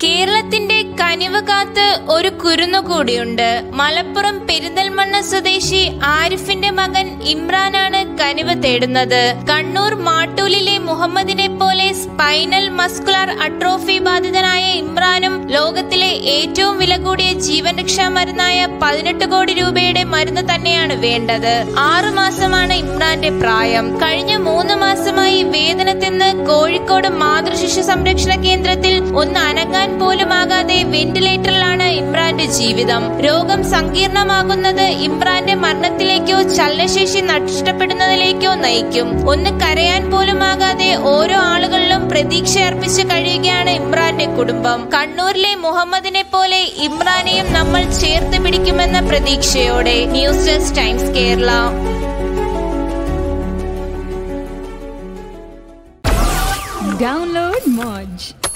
കേരളത്തിന്റെ കനിവ് കാത്ത് ഒരു കുരുന്നു കൂടിയുണ്ട് മലപ്പുറം പെരിന്തൽമണ്ണ സ്വദേശി ആരിഫിന്റെ മകൻ ഇമ്രാനാണ് കനിവ് തേടുന്നത് കണ്ണൂർ മാട്ടൂലിലെ മുഹമ്മദിനെ പോലെ സ്പൈനൽ മസ്കുലർ അട്രോഫി ബാധിതനായ ഇമ്രാനും ലോകത്തിലെ ഏറ്റവും വില കൂടിയ ജീവൻ രക്ഷാ മരുന്നായ പതിനെട്ട് കോടി രൂപയുടെ മരുന്ന് തന്നെയാണ് വേണ്ടത് ആറു മാസമാണ് ഇമ്രാന്റെ പ്രായം കഴിഞ്ഞ മൂന്ന് മാസമായി വേദനത്തിന്ന് കോഴിക്കോട് മാതൃശിശു സംരക്ഷണ കേന്ദ്രത്തിൽ ഒന്ന് അനങ്ങാൻ പോലുമാകാതെ വെന്റിലേറ്ററിലാണ് ഇമ്രാന്റെ ജീവിതം രോഗം സങ്കീർണമാകുന്നത് ഇമ്രാന്റെ മരണത്തിലേക്കോ ചലനശേഷി നഷ്ടപ്പെടുന്നതിലേക്കോ നയിക്കും ഒന്ന് കരയാൻ പോലുമാകാതെ ഓരോ ആളുകളിലും പ്രതീക്ഷ അർപ്പിച്ച് കഴിയുകയാണ് ഇമ്രാന്റെ കുടുംബം കണ്ണൂരിലെ മുഹമ്മദിനെ പോലെ ഇമ്രാനെയും നമ്മൾ ചേർത്ത് പിടിക്കുമെന്ന പ്രതീക്ഷയോടെ news desk times Kerala Download Moj.